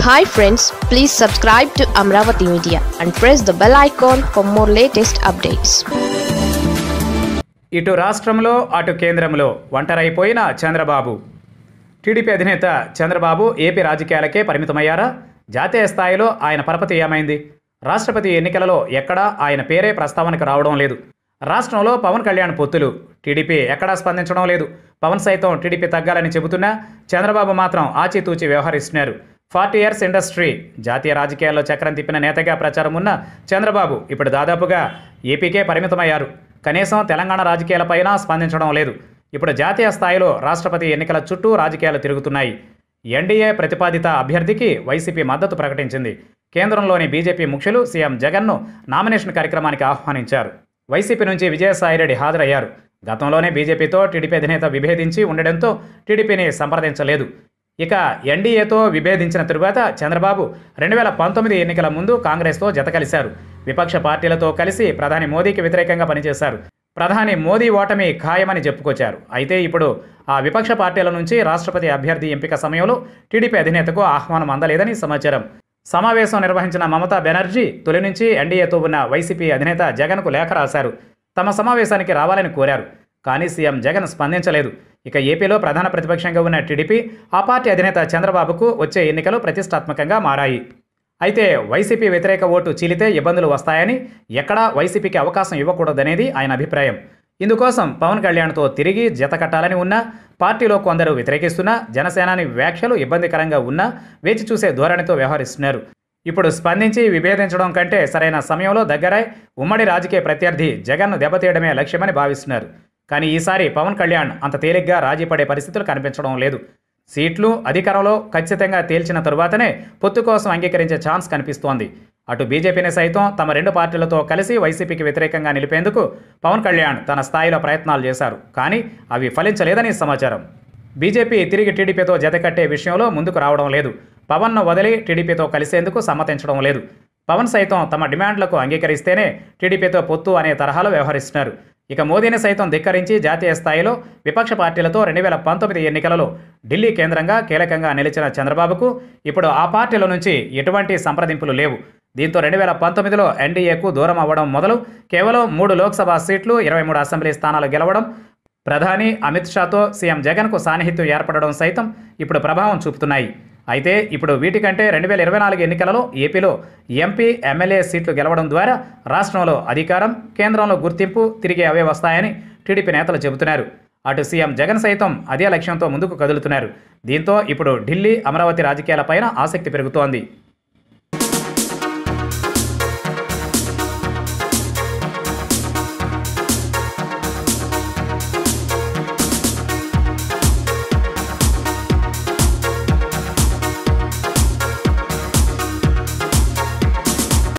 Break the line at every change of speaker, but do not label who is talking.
hi friends please subscribe to Amaravati Media and press the bell icon for more latest updates
ఇటు రాష్ట్రంలో అటు కేంద్రంలో ఒంటరైపోయిన Chandrababu TDP అధినేత Chandrababu AP రాజకీయాలకే పరిమితమయ్యారా జాతీయ స్థాయిలో ఆయన పరపతి ఏమైంది రాష్ట్రపతి ఎన్నికలలో ఎక్కడా ఆయన పేరే ప్రస్తావనకు రావడం లేదు రాష్ట్రంలో పవన్ కళ్యాణ్ పొత్తులు టీడీపీ ఎక్కడా స్పందించడం లేదు పవన్ సైతం టీడీపీ తగ్గాలని చెబుతున్నా చంద్రబాబు మాత్రం ఆచితూచి వ్యవహరిస్తున్నారు ఫార్టీ ఇయర్స్ ఇండస్ట్రీ జాతీయ రాజకీయాల్లో చక్రం తిప్పిన నేతగా ప్రచారం ఉన్న చంద్రబాబు ఇప్పుడు దాదాపుగా ఏపీకే పరిమితమయ్యారు కనీసం తెలంగాణ రాజకీయాలపైన స్పందించడం లేదు ఇప్పుడు జాతీయ స్థాయిలో రాష్ట్రపతి ఎన్నికల చుట్టూ రాజకీయాలు తిరుగుతున్నాయి ఎన్డీఏ ప్రతిపాదిత అభ్యర్థికి వైసీపీ మద్దతు ప్రకటించింది కేంద్రంలోని బీజేపీ ముఖ్యులు సీఎం జగన్ను నామినేషన్ కార్యక్రమానికి ఆహ్వానించారు వైసీపీ నుంచి విజయసాయిరెడ్డి హాజరయ్యారు గతంలోనే బీజేపీతో టీడీపీ అధినేత విభేదించి ఉండడంతో టీడీపీని సంప్రదించలేదు ఇక ఎన్డీఏతో విభేదించిన తరువాత చంద్రబాబు రెండు వేల పంతొమ్మిది ఎన్నికల ముందు కాంగ్రెస్తో జత కలిశారు విపక్ష పార్టీలతో కలిసి ప్రధాని మోదీకి వ్యతిరేకంగా పనిచేశారు ప్రధాని మోదీ ఓటమి ఖాయమని చెప్పుకొచ్చారు అయితే ఇప్పుడు ఆ విపక్ష పార్టీల నుంచి రాష్ట్రపతి అభ్యర్థి ఎంపిక సమయంలో టీడీపీ అధినేతకు ఆహ్వానం అందలేదని సమాచారం సమావేశం నిర్వహించిన మమతా బెనర్జీ తొలి నుంచి ఎన్డీఏతో ఉన్న వైసీపీ అధినేత జగన్కు లేఖ రాశారు తమ సమావేశానికి రావాలని కోరారు కానీ సీఎం జగన్ స్పందించలేదు ఇక ఏపీలో ప్రధాన ప్రతిపక్షంగా ఉన్న టీడీపీ ఆ పార్టీ అధినేత చంద్రబాబుకు వచ్చే ఎన్నికలు ప్రతిష్టాత్మకంగా మారాయి అయితే వైసీపీ వ్యతిరేక ఓటు చీలితే ఇబ్బందులు వస్తాయని ఎక్కడా వైసీపీకి అవకాశం ఇవ్వకూడదనేది ఆయన అభిప్రాయం ఇందుకోసం పవన్ కళ్యాణ్తో తిరిగి జత కట్టాలని ఉన్నా పార్టీలో కొందరు వ్యతిరేకిస్తున్నా జనసేనాని వ్యాఖ్యలు ఇబ్బందికరంగా ఉన్నా వేచి చూసే ధోరణితో వ్యవహరిస్తున్నారు ఇప్పుడు స్పందించి విభేదించడం కంటే సరైన సమయంలో దగ్గరై ఉమ్మడి రాజకీయ ప్రత్యర్థి జగన్ను దెబ్బతీయడమే లక్ష్యమని భావిస్తున్నారు కానీ ఈసారి పవన్ కళ్యాణ్ అంత తేలిగ్గా రాజీ పడే పరిస్థితులు కనిపించడం లేదు సీట్లు అధికారంలో ఖచ్చితంగా తేల్చిన తరువాతనే పొత్తు కోసం అంగీకరించే ఛాన్స్ కనిపిస్తోంది అటు బీజేపీని సైతం తమ రెండు పార్టీలతో కలిసి వైసీపీకి వ్యతిరేకంగా నిలిపేందుకు పవన్ కళ్యాణ్ తన స్థాయిలో ప్రయత్నాలు చేశారు కానీ అవి ఫలించలేదని సమాచారం బీజేపీ తిరిగి టీడీపీతో జతకట్టే విషయంలో ముందుకు రావడం లేదు పవన్ను వదిలి టీడీపీతో కలిసేందుకు సమ్మతించడం లేదు పవన్ సైతం తమ డిమాండ్లకు అంగీకరిస్తేనే టీడీపీతో పొత్తు అనే తరహాలో వ్యవహరిస్తున్నారు ఇక మోదీని సైతం ధిక్కరించి జాతీయ స్థాయిలో విపక్ష పార్టీలతో రెండు వేల పంతొమ్మిది ఎన్నికలలో ఢిల్లీ కేంద్రంగా కీలకంగా నిలిచిన చంద్రబాబుకు ఇప్పుడు ఆ పార్టీల నుంచి ఎటువంటి సంప్రదింపులు లేవు దీంతో రెండు వేల పంతొమ్మిదిలో ఎన్డీఏకు దూరం అవ్వడం మొదలు కేవలం మూడు లోక్సభ సీట్లు ఇరవై మూడు అసెంబ్లీ స్థానాలు గెలవడం ప్రధాని అమిత్ షాతో సీఎం జగన్కు సాన్నిహిత్యం ఏర్పడడం సైతం ఇప్పుడు ప్రభావం చూపుతున్నాయి అయితే ఇప్పుడు వీటికంటే రెండు వేల ఇరవై నాలుగు ఎన్నికలలో ఏపీలో ఎంపీ ఎమ్మెల్యే సీట్లు గెలవడం ద్వారా రాష్ట్రంలో అధికారం కేంద్రంలో గుర్తింపు తిరిగి అవే వస్తాయని టీడీపీ నేతలు చెబుతున్నారు అటు సీఎం జగన్ సైతం అదే లక్ష్యంతో ముందుకు కదులుతున్నారు దీంతో ఇప్పుడు ఢిల్లీ అమరావతి రాజకీయాలపైన ఆసక్తి పెరుగుతోంది